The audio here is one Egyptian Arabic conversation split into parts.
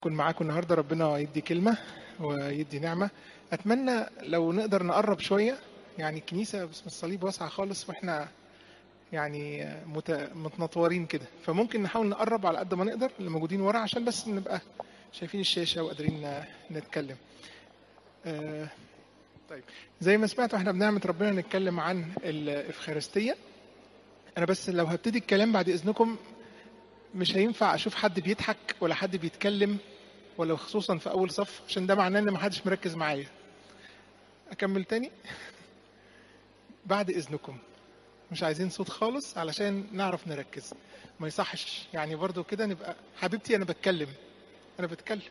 كن معاكم النهارده ربنا يدي كلمة ويدي نعمة أتمنى لو نقدر نقرب شوية يعني الكنيسة باسم الصليب واسعة خالص وإحنا يعني مت- متنطورين كده فممكن نحاول نقرب على قد ما نقدر اللي موجودين ورا عشان بس نبقى شايفين الشاشة وقادرين ن- نتكلم آه، طيب زي ما سمعتوا احنا بنعمة ربنا نتكلم عن الإفخارستية أنا بس لو هبتدي الكلام بعد إذنكم مش هينفع أشوف حد بيضحك ولا حد بيتكلم ولو خصوصا في أول صف عشان ده معناه إن محدش مركز معايا أكمل تاني بعد إذنكم مش عايزين صوت خالص علشان نعرف نركز ما يصحش يعني برضو كده نبقى حبيبتي أنا بتكلم أنا بتكلم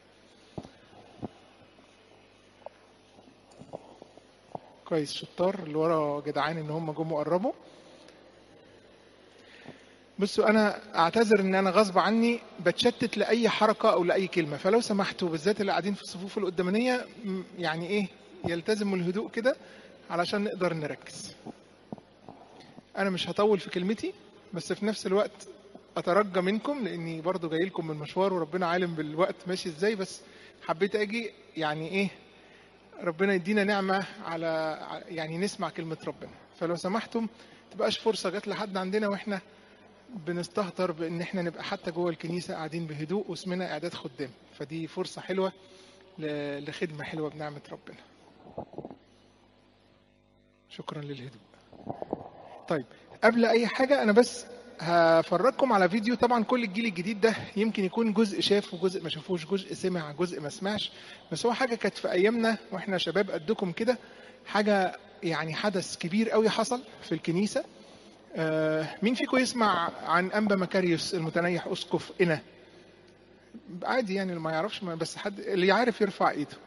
كويس شطار اللي ورا جدعان ان هم جم وقربوا بصوا انا اعتذر ان انا غصب عني بتشتت لاي حركه او لاي كلمه فلو سمحتوا بالذات اللي قاعدين في الصفوف القدامانيه م- يعني ايه يلتزموا الهدوء كده علشان نقدر نركز انا مش هطول في كلمتي بس في نفس الوقت اترجى منكم لاني برضو جاي لكم من مشوار وربنا عالم بالوقت ماشي ازاي بس حبيت اجي يعني ايه ربنا يدينا نعمة على يعني نسمع كلمة ربنا فلو سمحتم تبقاش فرصة جت لحد عندنا واحنا بنستهتر بان احنا نبقى حتى جوه الكنيسة قاعدين بهدوء واسمنا اعداد خدام فدي فرصة حلوة ل- لخدمة حلوة بنعمة ربنا شكرا للهدوء طيب قبل اي حاجة انا بس هفرجكم على فيديو طبعا كل الجيل الجديد ده يمكن يكون جزء شاف وجزء ما شافوش جزء سمع جزء ما سمعش بس هو حاجة كانت في ايامنا واحنا شباب قدكم كده حاجة يعني حدث كبير قوي حصل في الكنيسة آه، مين فيكم يسمع عن انبا مكاريوس المتنيح اسقف انا عادي يعني اللي ما يعرفش ما بس حد اللي يعرف يرفع ايده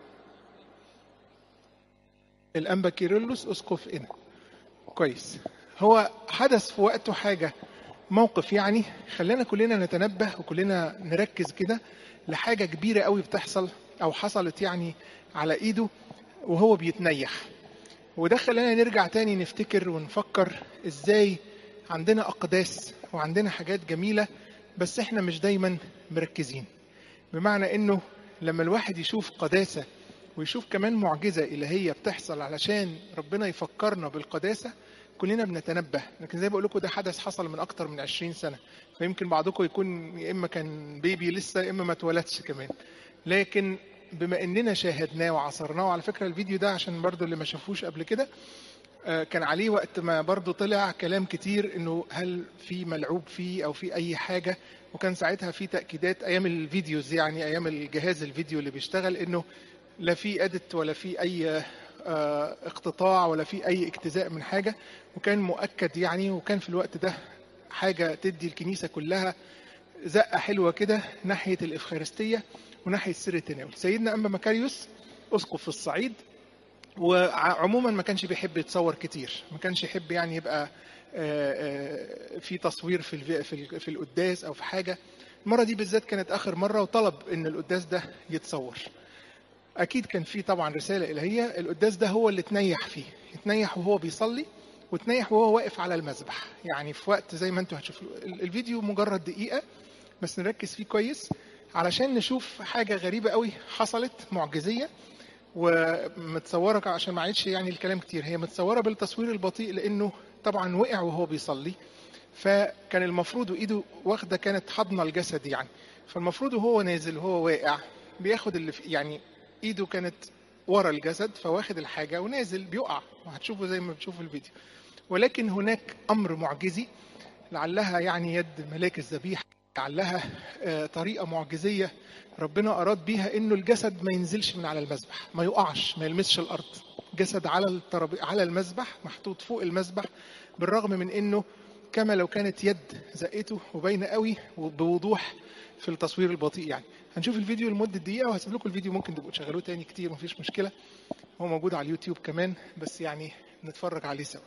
الانبا كيرلس اسقف انا كويس هو حدث في وقته حاجة موقف يعني خلانا كلنا نتنبه وكلنا نركز كده لحاجة كبيرة قوي بتحصل أو حصلت يعني على إيده وهو بيتنيح وده خلانا نرجع تاني نفتكر ونفكر إزاي عندنا أقداس وعندنا حاجات جميلة بس إحنا مش دايما مركزين بمعنى إنه لما الواحد يشوف قداسة ويشوف كمان معجزة إلهية بتحصل علشان ربنا يفكرنا بالقداسة كلنا بنتنبه لكن زي ما بقول لكم ده حدث حصل من أكتر من 20 سنة فيمكن بعضكم يكون يا إما كان بيبي لسه يا إما ما اتولدش كمان لكن بما إننا شاهدناه وعصرناه وعلى فكرة الفيديو ده عشان برضو اللي ما شافوش قبل كده آه، كان عليه وقت ما برضو طلع كلام كتير انه هل في ملعوب فيه او في اي حاجة وكان ساعتها في تأكيدات ايام الفيديوز يعني ايام الجهاز الفيديو اللي بيشتغل انه لا في ادت ولا في اي آه، اقتطاع ولا في اي اجتزاء من حاجة وكان مؤكد يعني وكان في الوقت ده حاجة تدي الكنيسة كلها زقة حلوة كده ناحية الإفخارستية وناحية سر التناول سيدنا أنبا مكاريوس أسقف في الصعيد وعموما ما كانش بيحب يتصور كتير ما كانش يحب يعني يبقى آه، آه، في تصوير في الفي- في ال- في القداس او في حاجه المره دي بالذات كانت اخر مره وطلب ان القداس ده يتصور اكيد كان في طبعا رساله الهيه القداس ده هو اللي تنيح فيه يتنيح وهو بيصلي وتنيح وهو واقف على المذبح يعني في وقت زي ما انتم هتشوفوا ال- الفيديو مجرد دقيقه بس نركز فيه كويس علشان نشوف حاجه غريبه قوي حصلت معجزيه ومتصوره عشان ما عيدش يعني الكلام كتير هي متصوره بالتصوير البطيء لانه طبعا وقع وهو بيصلي فكان المفروض وايده واخده كانت حضنه الجسد يعني فالمفروض وهو نازل وهو واقع بياخد اللي في يعني ايده كانت ورا الجسد فواخد الحاجه ونازل بيقع وهتشوفوا زي ما بتشوفوا الفيديو ولكن هناك امر معجزي لعلها يعني يد ملاك الذبيحه لعلها آه، طريقه معجزيه ربنا اراد بيها انه الجسد ما ينزلش من على المذبح ما يقعش ما يلمسش الارض جسد على التراب على المذبح محطوط فوق المذبح بالرغم من انه كما لو كانت يد زقته وباينه قوي وبوضوح في التصوير البطيء يعني هنشوف الفيديو لمده دقيقه وهسيب لكم الفيديو ممكن تبقوا تشغلوه تاني كتير مفيش مشكله هو موجود على اليوتيوب كمان بس يعني نتفرج عليه سوا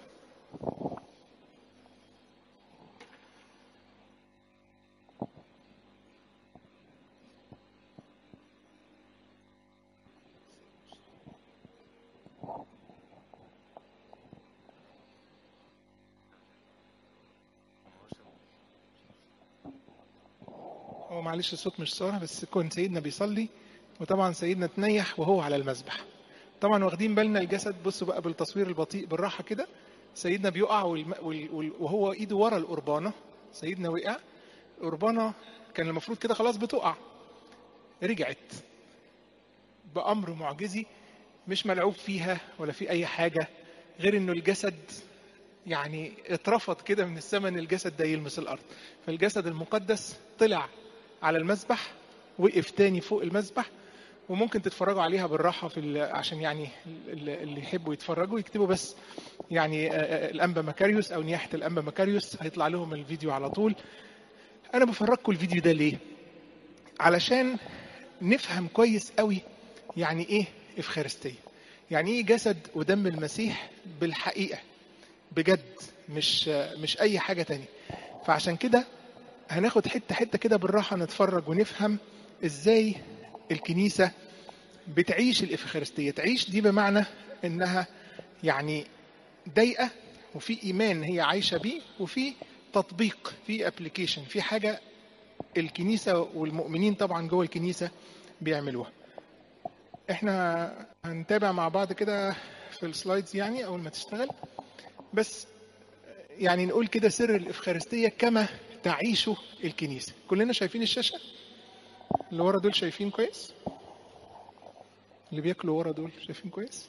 هو هو معلش الصوت مش صار بس كون سيدنا بيصلي وطبعا سيدنا تنيح وهو على المذبح طبعا واخدين بالنا الجسد بصوا بقى بالتصوير البطيء بالراحه كده سيدنا بيقع والم... وال... وال... وهو ايده ورا القربانه سيدنا وقع القربانه كان المفروض كده خلاص بتقع رجعت بامر معجزي مش ملعوب فيها ولا في اي حاجه غير انه الجسد يعني اترفض كده من السماء ان الجسد ده يلمس الارض فالجسد المقدس طلع على المذبح وقف تاني فوق المذبح وممكن تتفرجوا عليها بالراحه في عشان يعني اللي يحبوا يتفرجوا يكتبوا بس يعني الانبا مكاريوس او نياحه الانبا مكاريوس هيطلع لهم الفيديو على طول انا بفرجكم الفيديو ده ليه علشان نفهم كويس قوي يعني ايه افخارستيه يعني ايه جسد ودم المسيح بالحقيقه بجد مش مش اي حاجه تانية فعشان كده هناخد حته حته كده بالراحه نتفرج ونفهم ازاي الكنيسه بتعيش الافخارستيه تعيش دي بمعنى انها يعني ضيقه وفي ايمان هي عايشه بيه وفي تطبيق في ابلكيشن في حاجه الكنيسه والمؤمنين طبعا جوه الكنيسه بيعملوها احنا هنتابع مع بعض كده في السلايدز يعني اول ما تشتغل بس يعني نقول كده سر الافخارستيه كما تعيشه الكنيسه كلنا شايفين الشاشه اللي ورا دول شايفين كويس اللي بياكلوا ورا دول شايفين كويس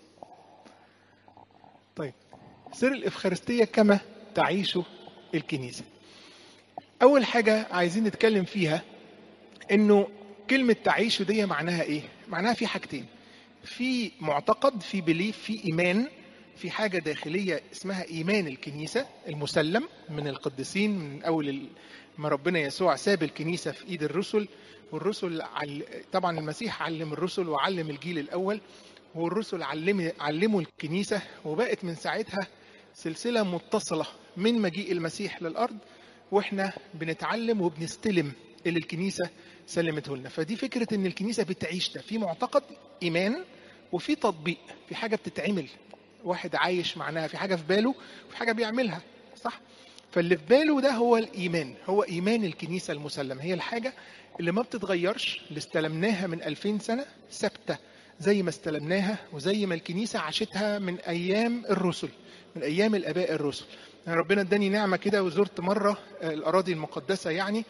طيب سر الافخارستيه كما تعيشه الكنيسه اول حاجه عايزين نتكلم فيها انه كلمه تعيشه دي معناها ايه معناها في حاجتين في معتقد في بليف في ايمان في حاجه داخليه اسمها ايمان الكنيسه المسلم من القديسين من اول ما ربنا يسوع ساب الكنيسه في ايد الرسل والرسل عل... طبعا المسيح علم الرسل وعلم الجيل الاول والرسل علم علموا الكنيسه وبقت من ساعتها سلسله متصله من مجيء المسيح للارض واحنا بنتعلم وبنستلم اللي الكنيسه سلمته لنا فدي فكره ان الكنيسه بتعيش ده في معتقد ايمان وفي تطبيق في حاجه بتتعمل واحد عايش معناها في حاجه في باله وفي حاجه بيعملها صح فاللي في باله ده هو الايمان هو ايمان الكنيسه المسلمه هي الحاجه اللي ما بتتغيرش اللي استلمناها من 2000 سنه ثابته زي ما استلمناها وزي ما الكنيسه عاشتها من ايام الرسل من ايام الاباء الرسل يعني ربنا اداني نعمه كده وزرت مره الاراضي المقدسه يعني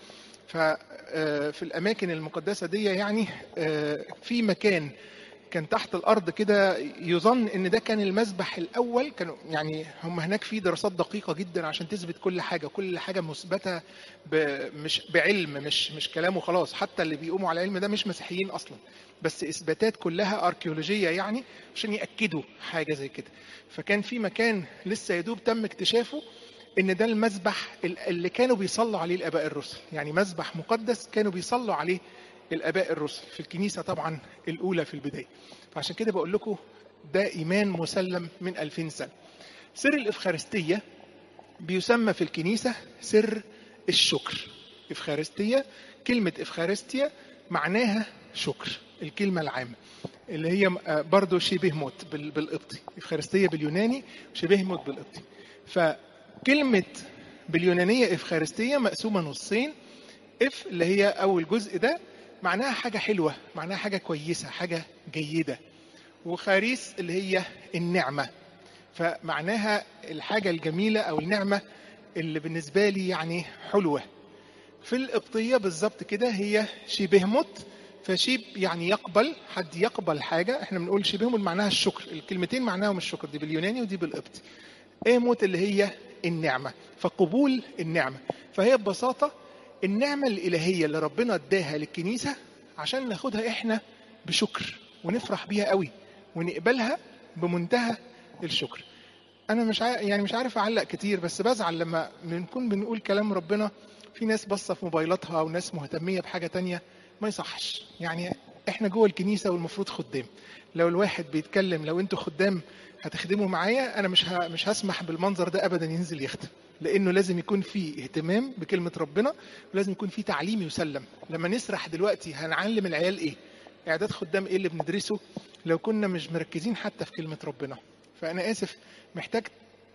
ففي الاماكن المقدسه دي يعني في مكان كان تحت الارض كده يظن ان ده كان المذبح الاول كانوا يعني هم هناك في دراسات دقيقه جدا عشان تثبت كل حاجه كل حاجه مثبته مش بعلم مش مش كلام وخلاص حتى اللي بيقوموا على العلم ده مش مسيحيين اصلا بس اثباتات كلها اركيولوجيه يعني عشان ياكدوا حاجه زي كده فكان في مكان لسه يدوب تم اكتشافه ان ده المذبح اللي كانوا بيصلوا عليه الاباء الرسل يعني مذبح مقدس كانوا بيصلوا عليه الاباء الرسل في الكنيسه طبعا الاولى في البدايه فعشان كده بقول لكم ده ايمان مسلم من 2000 سنه سر الافخارستيه بيسمى في الكنيسه سر الشكر افخارستيه كلمه افخارستيا معناها شكر الكلمه العامه اللي هي برضه شبه موت بالقبطي افخارستيه باليوناني شبه موت بالقبطي فكلمه باليونانيه افخارستيه مقسومه نصين اف اللي هي اول جزء ده معناها حاجة حلوة معناها حاجة كويسة حاجة جيدة وخاريس اللي هي النعمة فمعناها الحاجة الجميلة أو النعمة اللي بالنسبة لي يعني حلوة في القبطية بالظبط كده هي شبهمت فشيب يعني يقبل حد يقبل حاجة احنا بنقول شبهمت معناها الشكر الكلمتين معناهم الشكر دي باليوناني ودي بالقبطي ايموت اللي هي النعمة فقبول النعمة فهي ببساطة النعمة الإلهية اللي ربنا اداها للكنيسة عشان ناخدها إحنا بشكر ونفرح بيها قوي ونقبلها بمنتهى الشكر. أنا مش عارف يعني مش عارف أعلق كتير بس بزعل لما بنكون بنقول كلام ربنا في ناس باصة في موبايلاتها وناس مهتمية بحاجة تانية ما يصحش يعني إحنا جوه الكنيسة والمفروض خدام. لو الواحد بيتكلم لو أنتوا خدام هتخدموا معايا أنا مش مش هسمح بالمنظر ده أبدا ينزل يخدم. لانه لازم يكون في اهتمام بكلمه ربنا ولازم يكون في تعليم يسلم لما نسرح دلوقتي هنعلم العيال ايه اعداد خدام ايه اللي بندرسه لو كنا مش مركزين حتى في كلمه ربنا فانا اسف محتاج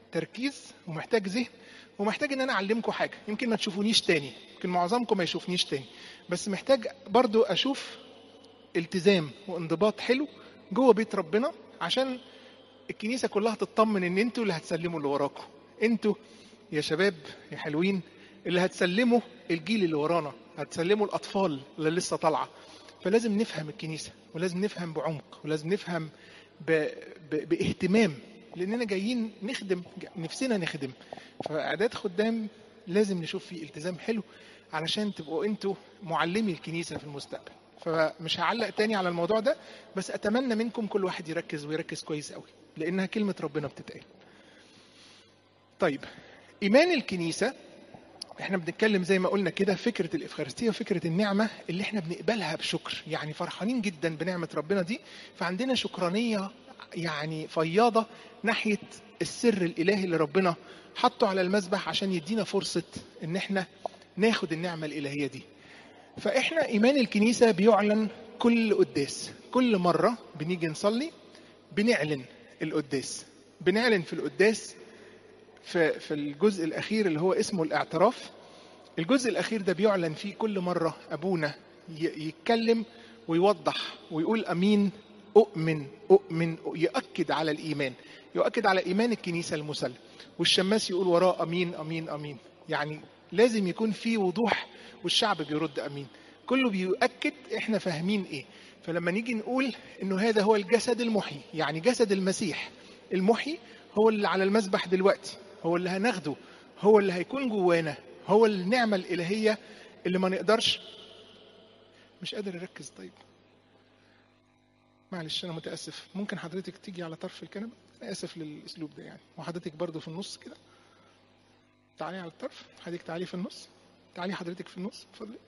تركيز ومحتاج ذهن ومحتاج ان انا اعلمكم حاجه يمكن ما تشوفونيش تاني يمكن معظمكم ما يشوفنيش تاني بس محتاج برضو اشوف التزام وانضباط حلو جوه بيت ربنا عشان الكنيسه كلها تطمن ان انتوا اللي هتسلموا اللي وراكم انتوا يا شباب يا حلوين اللي هتسلموا الجيل اللي ورانا هتسلموا الاطفال اللي لسه طالعه فلازم نفهم الكنيسه ولازم نفهم بعمق ولازم نفهم ب... ب... باهتمام لاننا جايين نخدم نفسنا نخدم فاعداد خدام لازم نشوف فيه التزام حلو علشان تبقوا انتوا معلمي الكنيسه في المستقبل فمش هعلق تاني على الموضوع ده بس اتمنى منكم كل واحد يركز ويركز كويس قوي لانها كلمه ربنا بتتقال طيب ايمان الكنيسه احنا بنتكلم زي ما قلنا كده فكره الافخارستيه وفكره النعمه اللي احنا بنقبلها بشكر يعني فرحانين جدا بنعمه ربنا دي فعندنا شكرانيه يعني فياضه ناحيه السر الالهي اللي ربنا حطه على المذبح عشان يدينا فرصه ان احنا ناخد النعمه الالهيه دي فاحنا ايمان الكنيسه بيعلن كل قداس كل مره بنيجي نصلي بنعلن القداس بنعلن في القداس في في الجزء الاخير اللي هو اسمه الاعتراف الجزء الاخير ده بيعلن فيه كل مره ابونا يتكلم ويوضح ويقول امين اؤمن اؤمن يؤكد على الايمان يؤكد على ايمان الكنيسه المسلم والشماس يقول وراه امين امين امين يعني لازم يكون في وضوح والشعب بيرد امين كله بيؤكد احنا فاهمين ايه فلما نيجي نقول انه هذا هو الجسد المحيي يعني جسد المسيح المحيي هو اللي على المذبح دلوقتي هو اللي هناخده هو اللي هيكون جوانا هو النعمة الإلهية اللي ما نقدرش مش قادر أركز طيب معلش أنا متأسف ممكن حضرتك تيجي على طرف الكنبة أنا آسف للأسلوب ده يعني وحضرتك برضو في النص كده تعالي على الطرف حضرتك تعالي في النص تعالي حضرتك في النص اتفضلي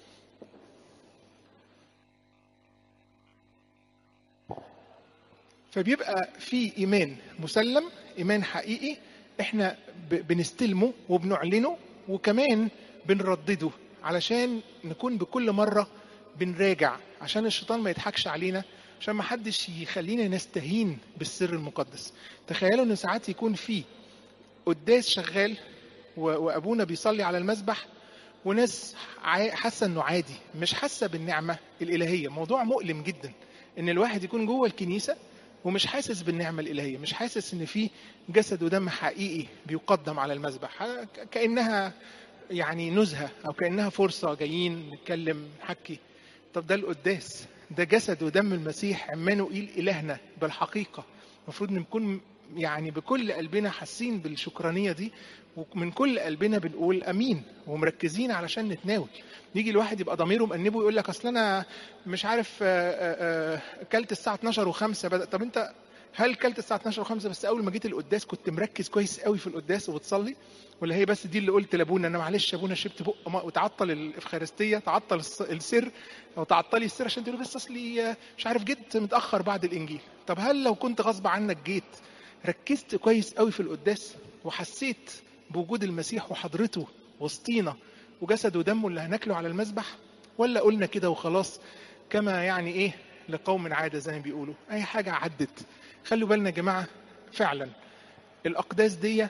فبيبقى في ايمان مسلم ايمان حقيقي احنا بنستلمه وبنعلنه وكمان بنردده علشان نكون بكل مره بنراجع عشان الشيطان ما يضحكش علينا عشان ما حدش يخلينا نستهين بالسر المقدس تخيلوا ان ساعات يكون في قداس شغال وابونا بيصلي على المذبح وناس حاسه انه عادي مش حاسه بالنعمه الالهيه موضوع مؤلم جدا ان الواحد يكون جوه الكنيسه ومش حاسس بالنعمه الالهيه مش حاسس ان في جسد ودم حقيقي بيقدم على المذبح كانها يعني نزهه او كانها فرصه جايين نتكلم نحكي طب ده القداس ده جسد ودم المسيح عمانوئيل الهنا بالحقيقه المفروض نكون يعني بكل قلبنا حاسين بالشكرانيه دي ومن كل قلبنا بنقول امين ومركزين علشان نتناول يجي الواحد يبقى ضميره مأنبه ويقول لك اصل انا مش عارف كلت الساعه 12 و5 بدأ طب انت هل كلت الساعه 12 و5 بس اول ما جيت القداس كنت مركز كويس قوي في القداس وبتصلي ولا هي بس دي اللي قلت لابونا انا معلش يا ابونا شربت بق وتعطل الافخارستيه تعطل السر او تعطلي السر عشان تقول بس اصلي مش عارف جيت متاخر بعد الانجيل طب هل لو كنت غصب عنك جيت ركزت كويس قوي في القداس وحسيت بوجود المسيح وحضرته وسطينا وجسد ودمه اللي هناكله على المذبح ولا قلنا كده وخلاص كما يعني ايه لقوم عادة زي ما بيقولوا اي حاجة عدت خلوا بالنا يا جماعة فعلا الاقداس دي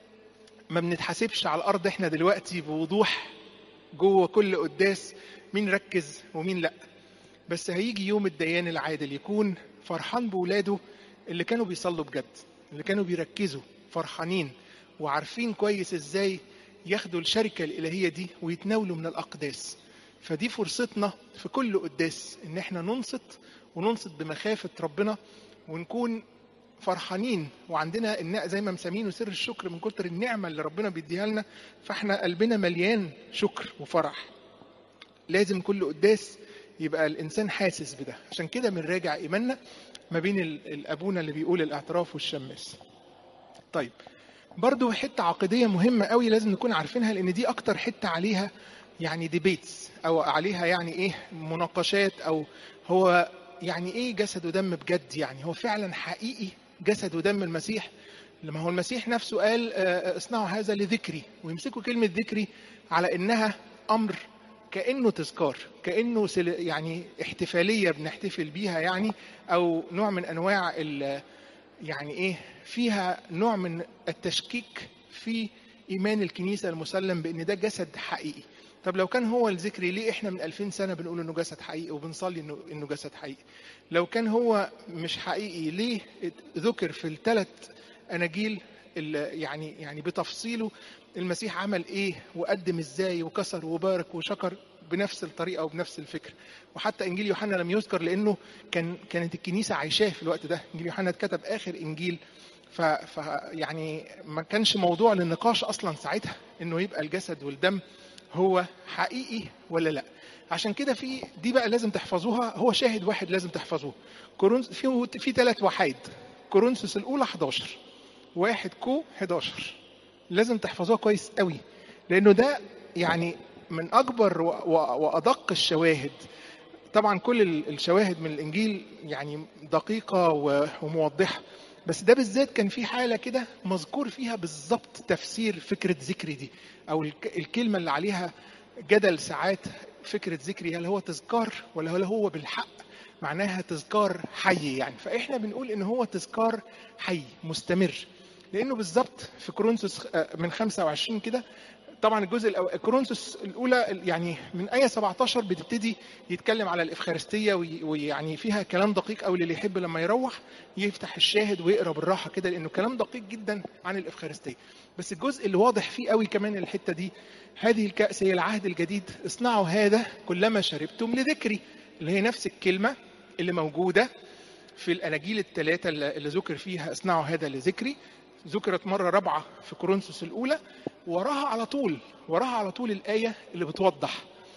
ما بنتحاسبش على الارض احنا دلوقتي بوضوح جوه كل قداس مين ركز ومين لا بس هيجي يوم الديان العادل يكون فرحان بولاده اللي كانوا بيصلوا بجد اللي كانوا بيركزوا فرحانين وعارفين كويس ازاي ياخدوا الشركة الإلهية دي ويتناولوا من الأقداس فدي فرصتنا في كل قداس إن احنا ننصت وننصت بمخافة ربنا ونكون فرحانين وعندنا النق زي ما مسمينه سر الشكر من كتر النعمة اللي ربنا بيديها لنا فاحنا قلبنا مليان شكر وفرح لازم كل قداس يبقى الإنسان حاسس بده عشان كده بنراجع إيماننا ما بين الأبونا اللي بيقول الاعتراف والشماس طيب برضو حتة عقدية مهمة قوي لازم نكون عارفينها لأن دي أكتر حتة عليها يعني ديبيتس أو عليها يعني إيه مناقشات أو هو يعني إيه جسد ودم بجد يعني هو فعلا حقيقي جسد ودم المسيح لما هو المسيح نفسه قال اصنعوا هذا لذكري ويمسكوا كلمة ذكري على إنها أمر كأنه تذكار كأنه يعني احتفالية بنحتفل بيها يعني أو نوع من أنواع يعني ايه فيها نوع من التشكيك في ايمان الكنيسه المسلم بان ده جسد حقيقي طب لو كان هو الذكري ليه احنا من 2000 سنه بنقول انه جسد حقيقي وبنصلي انه انه جسد حقيقي لو كان هو مش حقيقي ليه ذكر في الثلاث اناجيل يعني يعني بتفصيله المسيح عمل ايه وقدم ازاي وكسر وبارك وشكر بنفس الطريقه وبنفس الفكر وحتى انجيل يوحنا لم يذكر لانه كان كانت الكنيسه عايشاه في الوقت ده انجيل يوحنا اتكتب اخر انجيل ف, ف يعني ما كانش موضوع للنقاش اصلا ساعتها انه يبقى الجسد والدم هو حقيقي ولا لا عشان كده في دي بقى لازم تحفظوها هو شاهد واحد لازم تحفظوه كورنث في في ثلاث وحايد كورنثوس الاولى 11 واحد كو 11 لازم تحفظوها كويس قوي لانه ده يعني من اكبر وادق الشواهد طبعا كل الشواهد من الانجيل يعني دقيقه وموضحه بس ده بالذات كان في حاله كده مذكور فيها بالظبط تفسير فكره ذكري دي او الكلمه اللي عليها جدل ساعات فكره ذكري هل هو تذكار ولا هل هو بالحق معناها تذكار حي يعني فاحنا بنقول ان هو تذكار حي مستمر لانه بالظبط في كورنثوس من 25 كده طبعا الجزء الأول كورنثوس الاولى يعني من ايه 17 بتبتدي يتكلم على الافخارستيه ويعني فيها كلام دقيق قوي اللي يحب لما يروح يفتح الشاهد ويقرا بالراحه كده لانه كلام دقيق جدا عن الافخارستيه بس الجزء اللي واضح فيه قوي كمان الحته دي هذه الكاس هي العهد الجديد اصنعوا هذا كلما شربتم لذكري اللي هي نفس الكلمه اللي موجوده في الاناجيل الثلاثه اللي ذكر فيها اصنعوا هذا لذكري ذكرت مرة رابعة في كورنثوس الأولى وراها على طول وراها على طول الآية اللي بتوضح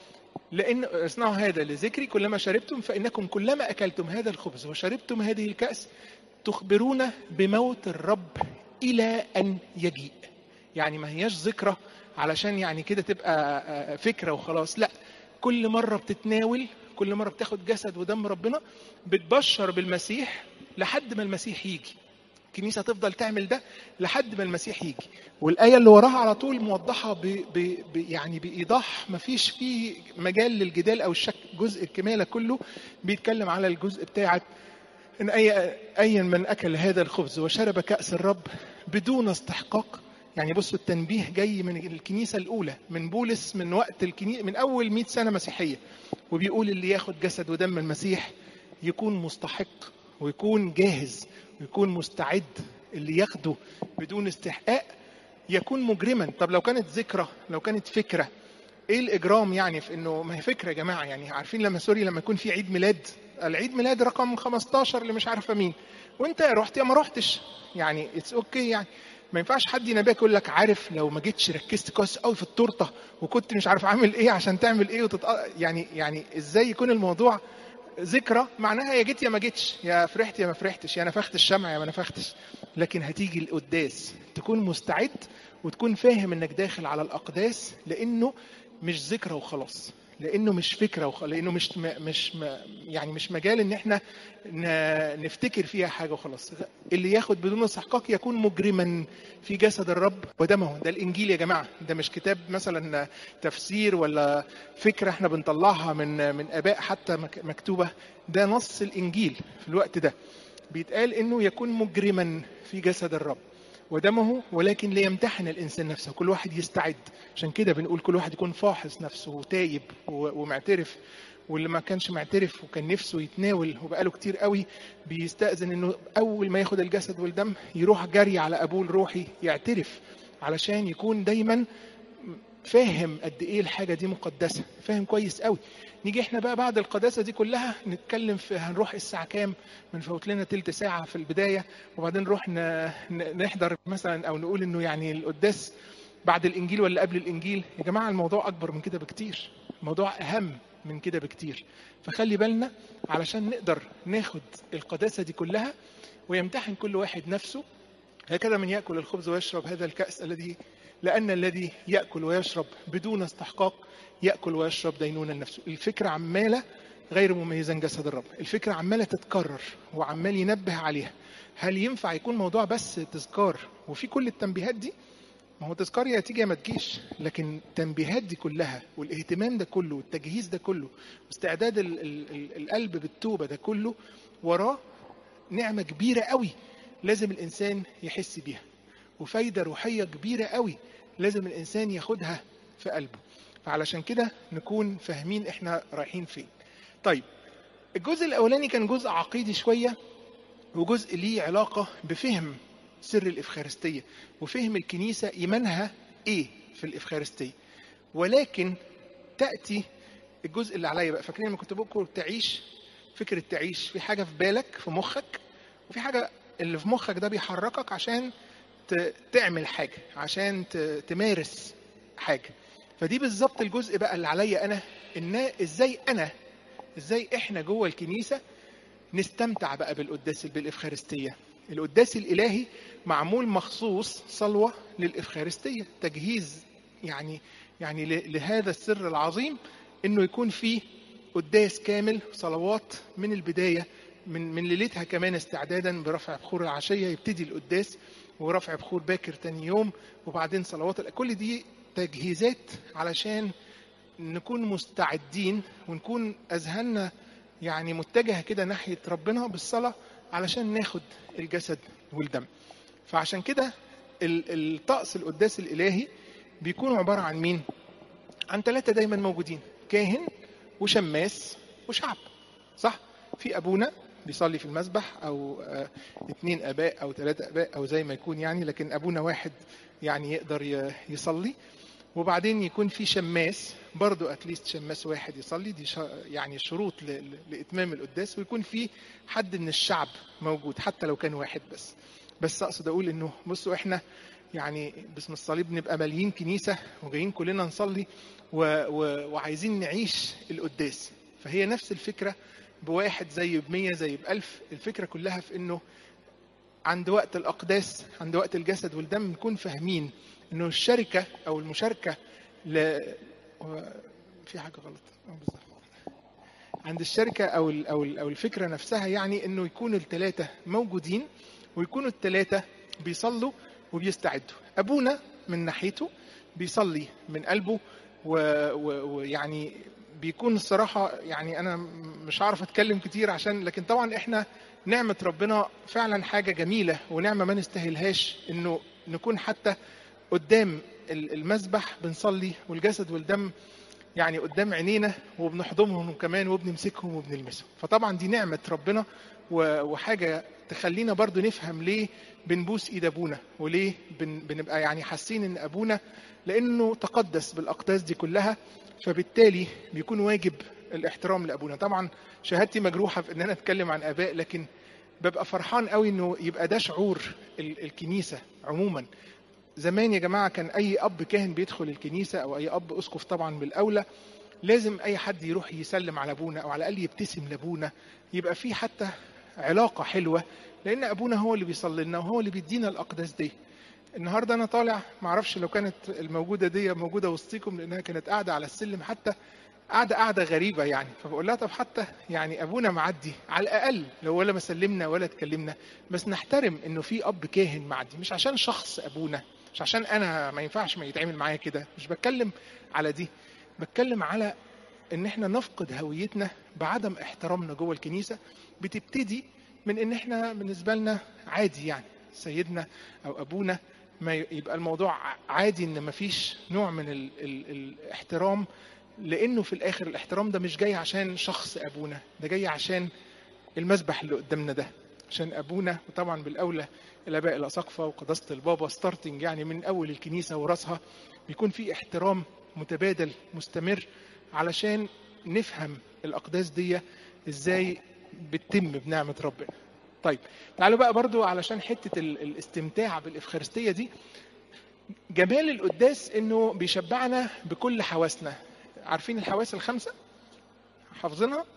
لأن اصنعوا هذا لذكري كلما شربتم فإنكم كلما أكلتم هذا الخبز وشربتم هذه الكأس تخبرون بموت الرب إلى أن يجيء يعني ما هياش ذكرى علشان يعني كده تبقى فكرة وخلاص لا كل مرة بتتناول كل مرة بتاخد جسد ودم ربنا بتبشر بالمسيح لحد ما المسيح يجي الكنيسه تفضل تعمل ده لحد ما المسيح يجي والايه اللي وراها على طول موضحه ب ب ب يعني بايضاح ما فيش فيه مجال للجدال او الشك جزء الكماله كله بيتكلم على الجزء بتاعه ان اي ايا من اكل هذا الخبز وشرب كاس الرب بدون استحقاق يعني بصوا التنبيه جاي من الكنيسه الاولى من بولس من وقت الكنيسه من اول 100 سنه مسيحيه وبيقول اللي ياخد جسد ودم المسيح يكون مستحق ويكون جاهز ويكون مستعد اللي ياخده بدون استحقاق يكون مجرما طب لو كانت ذكرى لو كانت فكره ايه الاجرام يعني في انه ما هي فكره يا جماعه يعني عارفين لما سوري لما يكون في عيد ميلاد العيد ميلاد رقم 15 اللي مش عارفه مين وانت رحت يا ما رحتش يعني اتس اوكي okay يعني ما ينفعش حد ينبهك يقول لك عارف لو ما جيتش ركزت كويس قوي في التورته وكنت مش عارف عامل ايه عشان تعمل ايه وتتق... يعني يعني ازاي يكون الموضوع ذكرى معناها يا جيت يا ما جيتش يا فرحت يا ما فرحتش يا نفخت الشمع يا ما نفختش لكن هتيجي القداس تكون مستعد وتكون فاهم انك داخل على الاقداس لانه مش ذكرى وخلاص لانه مش فكره وخلاص لانه مش مش يعني مش مجال ان احنا نفتكر فيها حاجه وخلاص اللي ياخد بدون استحقاق يكون مجرما في جسد الرب ودمه ده الانجيل يا جماعه ده مش كتاب مثلا تفسير ولا فكره احنا بنطلعها من من اباء حتى مكتوبه ده نص الانجيل في الوقت ده بيتقال انه يكون مجرما في جسد الرب ودمه ولكن ليمتحن الانسان نفسه كل واحد يستعد عشان كده بنقول كل واحد يكون فاحص نفسه وتايب ومعترف واللي ما كانش معترف وكان نفسه يتناول وبقاله كتير قوي بيستأذن انه اول ما ياخد الجسد والدم يروح جري على ابوه الروحي يعترف علشان يكون دايما فاهم قد ايه الحاجه دي مقدسه فاهم كويس قوي نيجي احنا بقى بعد القداسه دي كلها نتكلم في هنروح الساعه كام بنفوت لنا تلت ساعه في البدايه وبعدين نروح نحضر مثلا او نقول انه يعني القداس بعد الانجيل ولا قبل الانجيل يا جماعه الموضوع اكبر من كده بكتير الموضوع اهم من كده بكتير فخلي بالنا علشان نقدر ناخد القداسه دي كلها ويمتحن كل واحد نفسه هكذا من ياكل الخبز ويشرب هذا الكاس الذي لأن الذي يأكل ويشرب بدون استحقاق يأكل ويشرب دينونا نفسه الفكرة عمالة غير مميزا جسد الرب الفكرة عمالة تتكرر وعمال ينبه عليها هل ينفع يكون موضوع بس تذكار وفي كل التنبيهات دي ما هو تذكار يا تيجي يا ما تجيش لكن التنبيهات دي كلها والاهتمام ده كله والتجهيز ده كله واستعداد ال ال ال القلب بالتوبة ده كله وراه نعمة كبيرة قوي لازم الانسان يحس بيها وفايده روحيه كبيره قوي لازم الانسان ياخدها في قلبه فعلشان كده نكون فاهمين احنا رايحين فين طيب الجزء الاولاني كان جزء عقيدي شويه وجزء ليه علاقه بفهم سر الافخارستيه وفهم الكنيسه ايمانها ايه في الافخارستيه ولكن تاتي الجزء اللي عليا بقى فاكرين لما كنت بقول تعيش فكره تعيش في حاجه في بالك في مخك وفي حاجه اللي في مخك ده بيحركك عشان تعمل حاجه عشان تمارس حاجه فدي بالظبط الجزء بقى اللي عليا انا ان ازاي انا ازاي احنا جوه الكنيسه نستمتع بقى بالقداس بالافخارستيه القداس الالهي معمول مخصوص صلوه للافخارستيه تجهيز يعني يعني لهذا السر العظيم انه يكون فيه قداس كامل صلوات من البدايه من من ليلتها كمان استعدادا برفع بخور العشيه يبتدي القداس ورفع بخور باكر تاني يوم وبعدين صلوات كل دي تجهيزات علشان نكون مستعدين ونكون اذهاننا يعني متجهه كده ناحيه ربنا بالصلاه علشان ناخد الجسد والدم فعشان كده الطقس القداس الالهي بيكون عباره عن مين عن ثلاثه دايما موجودين كاهن وشماس وشعب صح في ابونا بيصلي في المسبح او اثنين اباء او ثلاثه اباء او زي ما يكون يعني لكن ابونا واحد يعني يقدر يصلي وبعدين يكون في شماس برضو اتليست شماس واحد يصلي دي يعني شروط لاتمام القداس ويكون في حد من الشعب موجود حتى لو كان واحد بس بس اقصد اقول انه بصوا احنا يعني باسم الصليب نبقى ماليين كنيسه وجايين كلنا نصلي و... و... وعايزين نعيش القداس فهي نفس الفكره بواحد زي بمية زي بألف الفكرة كلها في انه عند وقت الأقداس عند وقت الجسد والدم نكون فاهمين انه الشركة او المشاركة ل... في حاجة غلط بالظبط عند الشركة او ال... او ال... او الفكرة نفسها يعني انه يكون الثلاثة موجودين ويكونوا الثلاثة بيصلوا وبيستعدوا ابونا من ناحيته بيصلي من قلبه ويعني و... و... بيكون الصراحة يعني أنا مش عارف أتكلم كتير عشان لكن طبعا إحنا نعمة ربنا فعلا حاجة جميلة ونعمة ما نستاهلهاش إنه نكون حتى قدام المسبح بنصلي والجسد والدم يعني قدام عينينا وبنحضنهم كمان وبنمسكهم وبنلمسهم فطبعا دي نعمة ربنا وحاجة تخلينا برضو نفهم ليه بنبوس ايد ابونا وليه بن بنبقى يعني حاسين ان ابونا لانه تقدس بالاقداس دي كلها فبالتالي بيكون واجب الاحترام لابونا طبعا شهادتي مجروحه في ان انا اتكلم عن اباء لكن ببقى فرحان قوي انه يبقى ده شعور الكنيسه عموما زمان يا جماعه كان اي اب كاهن بيدخل الكنيسه او اي اب اسقف طبعا بالاولى لازم اي حد يروح يسلم على ابونا او على الاقل يبتسم لابونا يبقى في حتى علاقه حلوه لان ابونا هو اللي بيصلي لنا وهو اللي بيدينا الاقداس دي النهارده انا طالع ما اعرفش لو كانت الموجوده دي موجوده وسطيكم لانها كانت قاعده على السلم حتى قاعده قاعده غريبه يعني فبقول لها طب حتى يعني ابونا معدي على الاقل لو ولا ما سلمنا ولا اتكلمنا بس نحترم انه في اب كاهن معدي مش عشان شخص ابونا مش عشان انا ما ينفعش ما يتعامل معايا كده مش بتكلم على دي بتكلم على ان احنا نفقد هويتنا بعدم احترامنا جوه الكنيسه بتبتدي من ان احنا بالنسبه لنا عادي يعني سيدنا او ابونا ما يبقى الموضوع عادي ان ما فيش نوع من ال ال الاحترام لانه في الاخر الاحترام ده مش جاي عشان شخص ابونا ده جاي عشان المسبح اللي قدامنا ده عشان ابونا وطبعا بالاولى الاباء الاساقفه وقداسه البابا ستارتنج يعني من اول الكنيسه وراسها بيكون في احترام متبادل مستمر علشان نفهم الاقداس دي ازاي بتتم بنعمه ربنا طيب تعالوا بقى برضو علشان حته الاستمتاع بالافخارستيه دي جمال القداس انه بيشبعنا بكل حواسنا عارفين الحواس الخمسه حافظينها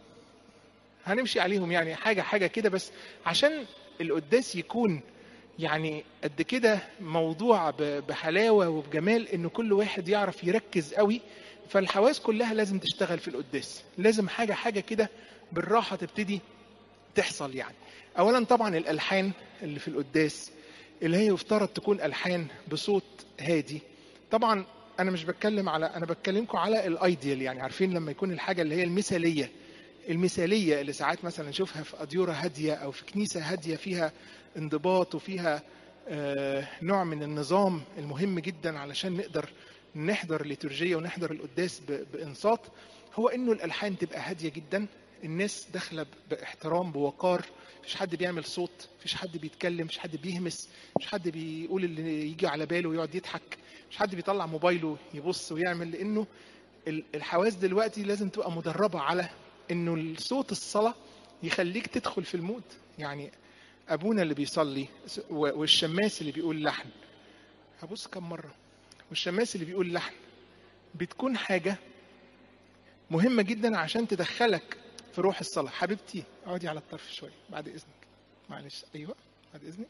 هنمشي عليهم يعني حاجه حاجه كده بس عشان القداس يكون يعني قد كده موضوع بحلاوه وبجمال ان كل واحد يعرف يركز قوي فالحواس كلها لازم تشتغل في القداس لازم حاجه حاجه كده بالراحه تبتدي تحصل يعني اولا طبعا الالحان اللي في القداس اللي هي يفترض تكون الحان بصوت هادي طبعا انا مش بتكلم على انا بتكلمكم على الايديال يعني عارفين لما يكون الحاجه اللي هي المثاليه المثاليه اللي ساعات مثلا نشوفها في اديوره هاديه او في كنيسه هاديه فيها انضباط وفيها آه، نوع من النظام المهم جدا علشان نقدر نحضر الليتورجيه ونحضر القداس ب- بانصات هو انه الالحان تبقى هاديه جدا الناس داخله باحترام بوقار مفيش حد بيعمل صوت مفيش حد بيتكلم مفيش حد بيهمس مفيش حد بيقول اللي يجي على باله ويقعد يضحك مفيش حد بيطلع موبايله يبص ويعمل لانه ال- الحواس دلوقتي لازم تبقى مدربه على انه الصوت الصلاه يخليك تدخل في المود يعني ابونا اللي بيصلي و- والشماس اللي بيقول لحن هبص كم مره والشماس اللي بيقول لحن بتكون حاجه مهمه جدا عشان تدخلك في روح الصلاه حبيبتي اقعدي على الطرف شويه بعد اذنك معلش ايوه بعد اذنك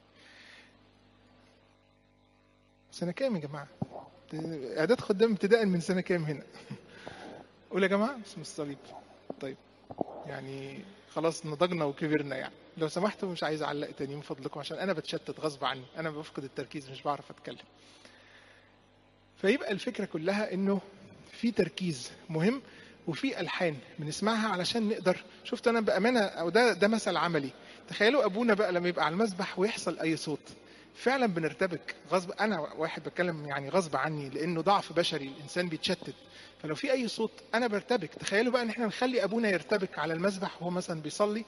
سنه كام يا جماعه اعداد خدام ابتداء من سنه كام هنا قول يا جماعه اسم الصليب طيب يعني خلاص نضجنا وكبرنا يعني لو سمحتوا مش عايز اعلق تاني من فضلكم عشان انا بتشتت غصب عني انا بفقد التركيز مش بعرف اتكلم فيبقى الفكره كلها انه في تركيز مهم وفي الحان بنسمعها علشان نقدر شفت انا بامانه او ده ده مثل عملي تخيلوا ابونا بقى لما يبقى على المسبح ويحصل اي صوت فعلا بنرتبك غصب انا واحد بتكلم يعني غصب عني لانه ضعف بشري الانسان بيتشتت فلو في اي صوت انا برتبك تخيلوا بقى ان احنا نخلي ابونا يرتبك على المسبح وهو مثلا بيصلي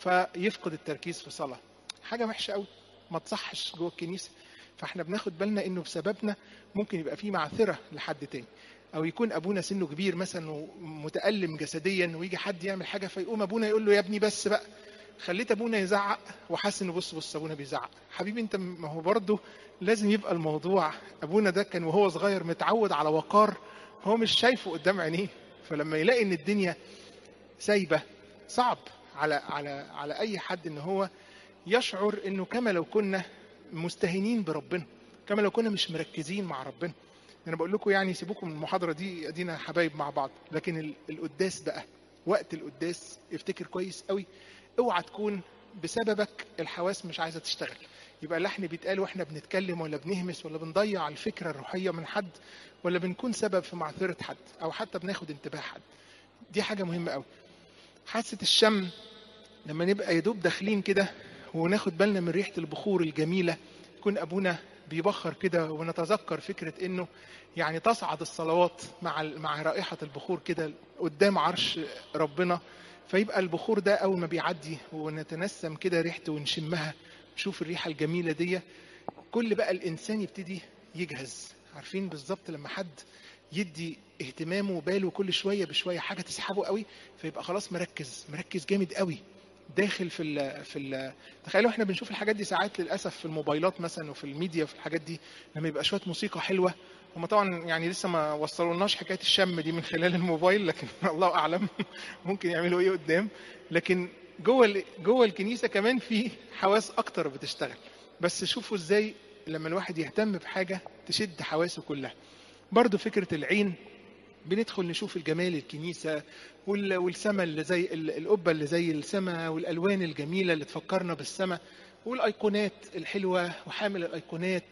فيفقد التركيز في صلاه حاجه وحشه قوي ما تصحش جوه الكنيسه فاحنا بناخد بالنا انه بسببنا ممكن يبقى في معثره لحد تاني او يكون ابونا سنه كبير مثلا ومتالم جسديا ويجي حد يعمل حاجه فيقوم ابونا يقول له يا ابني بس بقى خليت ابونا يزعق وحاسس انه بص بص ابونا بيزعق حبيبي انت ما هو برضه لازم يبقى الموضوع ابونا ده كان وهو صغير متعود على وقار هو مش شايفه قدام عينيه فلما يلاقي ان الدنيا سايبه صعب على على على اي حد ان هو يشعر انه كما لو كنا مستهينين بربنا كما لو كنا مش مركزين مع ربنا انا بقول لكم يعني سيبوكم من المحاضره دي ادينا حبايب مع بعض لكن ال- القداس بقى وقت القداس افتكر كويس قوي اوعى تكون بسببك الحواس مش عايزه تشتغل يبقى اللحن بيتقال واحنا بنتكلم ولا بنهمس ولا بنضيع الفكره الروحيه من حد ولا بنكون سبب في معثره حد او حتى بناخد انتباه حد دي حاجه مهمه قوي حاسه الشم لما نبقى يدوب داخلين كده وناخد بالنا من ريحه البخور الجميله يكون ابونا بيبخر كده ونتذكر فكره انه يعني تصعد الصلوات مع مع رائحه البخور كده قدام عرش ربنا فيبقى البخور ده اول ما بيعدي ونتنسم كده ريحته ونشمها نشوف الريحه الجميله دي كل بقى الانسان يبتدي يجهز عارفين بالظبط لما حد يدي اهتمامه وباله كل شويه بشويه حاجه تسحبه قوي فيبقى خلاص مركز مركز جامد قوي داخل في ال في ال تخيلوا احنا بنشوف الحاجات دي ساعات للاسف في الموبايلات مثلا وفي الميديا وفي الحاجات دي لما يبقى شويه موسيقى حلوه هم طبعا يعني لسه ما وصلولناش حكايه الشم دي من خلال الموبايل لكن الله اعلم ممكن يعملوا ايه قدام لكن جوه ال- جوه الكنيسه كمان في حواس اكتر بتشتغل بس شوفوا ازاي لما الواحد يهتم بحاجه تشد حواسه كلها برضو فكره العين بندخل نشوف الجمال الكنيسة وال- والسماء اللي زي ال- القبة اللي زي السماء والألوان الجميلة اللي تفكرنا بالسماء والأيقونات الحلوة وحامل الأيقونات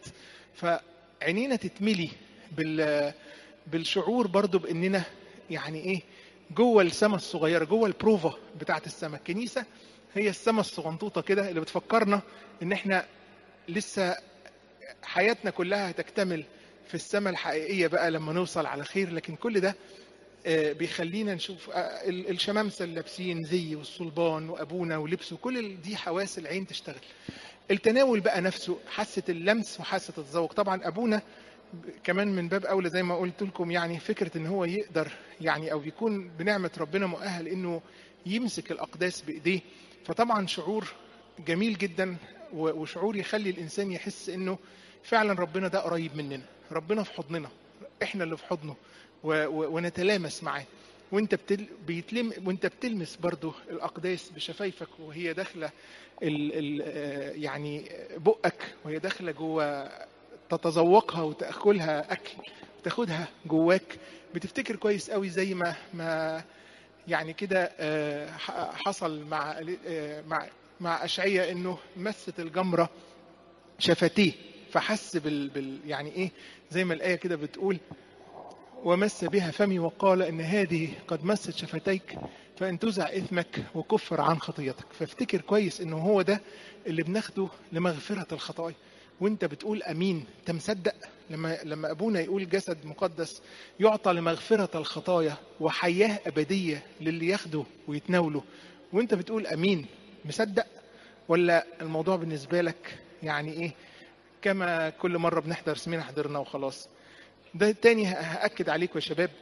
فعينينا تتملي بال بالشعور برضو بأننا يعني إيه جوه السماء الصغيرة جوه البروفا بتاعت السماء الكنيسة هي السماء الصغنطوطة كده اللي بتفكرنا إن إحنا لسه حياتنا كلها هتكتمل في السماء الحقيقية بقى لما نوصل على خير لكن كل ده آه، بيخلينا نشوف آه، ال- الشمامسة اللي لابسين زي والصلبان وأبونا ولبسه كل ال- دي حواس العين تشتغل التناول بقى نفسه حاسة اللمس وحاسة الذوق طبعا أبونا ب- كمان من باب أولى زي ما قلت لكم يعني فكرة إن هو يقدر يعني أو يكون بنعمة ربنا مؤهل إنه يمسك الأقداس بإيديه فطبعا شعور جميل جدا و- وشعور يخلي الإنسان يحس إنه فعلا ربنا ده قريب مننا ربنا في حضننا احنا اللي في حضنه و- و- ونتلامس معاه وانت بتل... بيتلم وانت بتلمس برضو الاقداس بشفايفك وهي داخله ال... ال... آه، يعني بقك وهي داخله جوه تتذوقها وتاكلها اكل تاخدها جواك بتفتكر كويس قوي زي ما ما يعني كده آه، ح- حصل مع آه، مع مع اشعياء انه مست الجمره شفتيه فحس بال, بال يعني ايه زي ما الايه كده بتقول ومس بها فمي وقال ان هذه قد مست شفتيك فانتزع اثمك وكفر عن خطيتك فافتكر كويس انه هو ده اللي بناخده لمغفره الخطايا وانت بتقول امين انت مصدق لما لما ابونا يقول جسد مقدس يعطى لمغفره الخطايا وحياه ابديه للي ياخده ويتناوله وانت بتقول امين مصدق ولا الموضوع بالنسبه لك يعني ايه كما كل مره بنحضر سمينا حضرنا وخلاص ده تاني هاكد عليكم يا شباب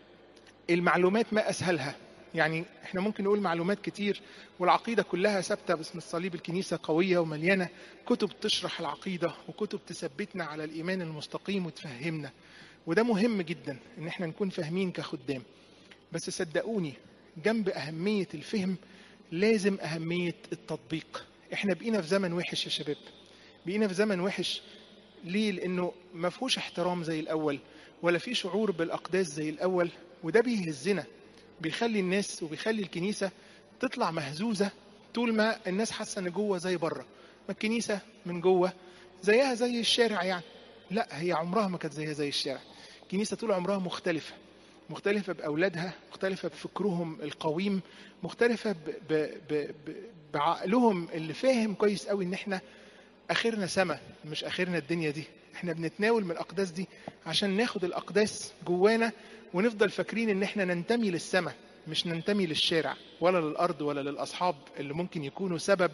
المعلومات ما اسهلها يعني احنا ممكن نقول معلومات كتير والعقيدة كلها ثابتة باسم الصليب الكنيسة قوية ومليانة كتب تشرح العقيدة وكتب تثبتنا على الإيمان المستقيم وتفهمنا وده مهم جدا ان احنا نكون فاهمين كخدام بس صدقوني جنب أهمية الفهم لازم أهمية التطبيق احنا بقينا في زمن وحش يا شباب بقينا في زمن وحش ليه لأنه ما فيهوش احترام زي الأول ولا في شعور بالأقداس زي الأول وده بيهزنا بيخلي الناس وبيخلي الكنيسة تطلع مهزوزة طول ما الناس حاسة ان جوه زي بره ما الكنيسة من جوه زيها زي الشارع يعني لا هي عمرها ما كانت زيها زي الشارع الكنيسة طول عمرها مختلفة مختلفة بأولادها مختلفة بفكرهم القويم مختلفة ب ب ب ب بعقلهم اللي فاهم كويس قوي ان احنا اخرنا سما مش اخرنا الدنيا دي احنا بنتناول من الاقداس دي عشان ناخد الاقداس جوانا ونفضل فاكرين ان احنا ننتمي للسماء مش ننتمي للشارع ولا للارض ولا للاصحاب اللي ممكن يكونوا سبب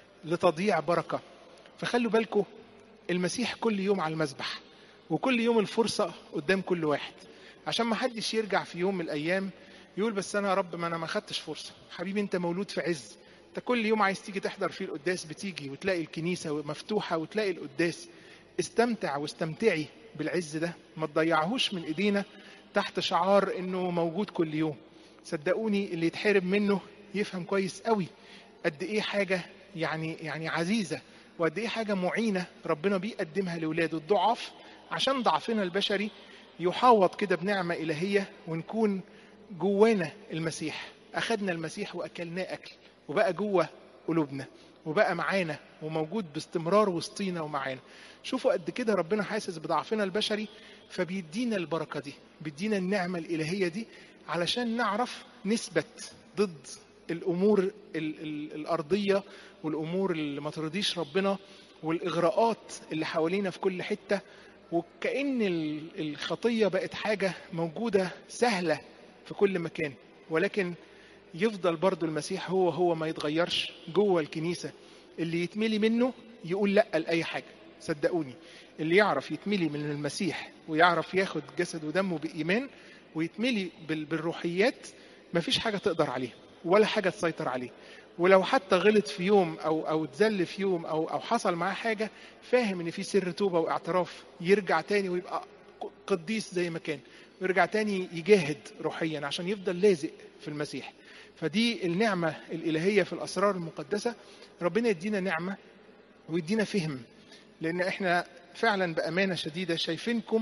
لتضييع بركه فخلوا بالكم المسيح كل يوم على المذبح وكل يوم الفرصه قدام كل واحد عشان ما حدش يرجع في يوم من الايام يقول بس انا يا رب ما انا ما خدتش فرصه حبيبي انت مولود في عز انت كل يوم عايز تيجي تحضر فيه القداس بتيجي وتلاقي الكنيسه مفتوحه وتلاقي القداس استمتع واستمتعي بالعز ده ما تضيعهوش من ايدينا تحت شعار انه موجود كل يوم صدقوني اللي يتحارب منه يفهم كويس قوي قد ايه حاجه يعني يعني عزيزه وقد ايه حاجه معينه ربنا بيقدمها لاولاده الضعاف عشان ضعفنا البشري يحاوط كده بنعمه الهيه ونكون جوانا المسيح اخذنا المسيح واكلناه اكل وبقى جوه قلوبنا وبقى معانا وموجود باستمرار وسطينا ومعانا شوفوا قد كده ربنا حاسس بضعفنا البشري فبيدينا البركه دي بيدينا النعمه الالهيه دي علشان نعرف نثبت ضد الامور ال ال الارضيه والامور اللي ما ترضيش ربنا والاغراءات اللي حوالينا في كل حته وكأن الخطيه بقت حاجه موجوده سهله في كل مكان ولكن يفضل برضو المسيح هو هو ما يتغيرش جوه الكنيسة اللي يتملي منه يقول لا لأي حاجة صدقوني اللي يعرف يتملي من المسيح ويعرف ياخد جسد ودمه بإيمان ويتملي بالروحيات مفيش حاجة تقدر عليه ولا حاجة تسيطر عليه ولو حتى غلط في يوم او او اتذل في يوم او او حصل معاه حاجه فاهم ان في سر توبه واعتراف يرجع تاني ويبقى قديس زي ما كان ويرجع تاني يجاهد روحيا عشان يفضل لازق في المسيح فدي النعمة الإلهية في الأسرار المقدسة ربنا يدينا نعمة ويدينا فهم لأن إحنا فعلا بأمانة شديدة شايفينكم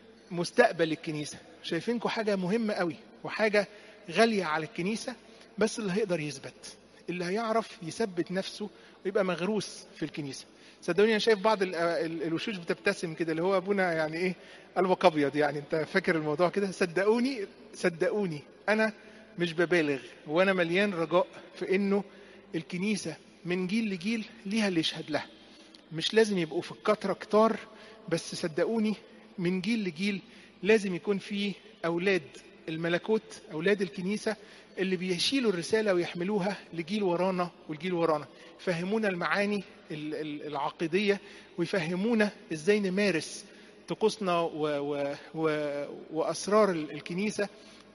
مستقبل الكنيسة شايفينكم حاجة مهمة قوي وحاجة غالية على الكنيسة بس اللي هيقدر يثبت اللي هيعرف يثبت نفسه ويبقى مغروس في الكنيسة صدقوني انا شايف بعض الوشوش بتبتسم كده اللي هو ابونا يعني ايه قلبك ابيض يعني انت فاكر الموضوع كده صدقوني صدقوني انا مش ببالغ وانا مليان رجاء في انه الكنيسه من جيل لجيل ليها اللي يشهد لها مش لازم يبقوا في الكتره كتار بس صدقوني من جيل لجيل لازم يكون في اولاد الملكوت اولاد الكنيسه اللي بيشيلوا الرساله ويحملوها لجيل ورانا والجيل ورانا يفهمونا المعاني العقيديه ويفهمونا ازاي نمارس طقوسنا و و و واسرار الكنيسه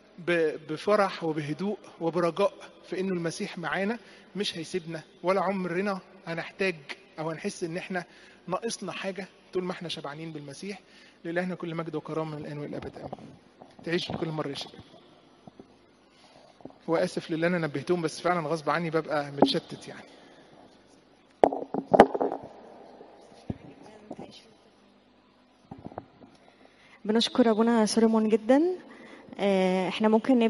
بفرح وبهدوء وبرجاء في انه المسيح معانا مش هيسيبنا ولا عمرنا هنحتاج او هنحس ان احنا ناقصنا حاجه طول ما احنا شبعانين بالمسيح لإلهنا كل مجد وكرامه من الان والابد امين تعيش كل مره يا شباب واسف للي انا نبهتهم بس فعلا غصب عني ببقى متشتت يعني بنشكر ابونا سولومون جدا احنا ممكن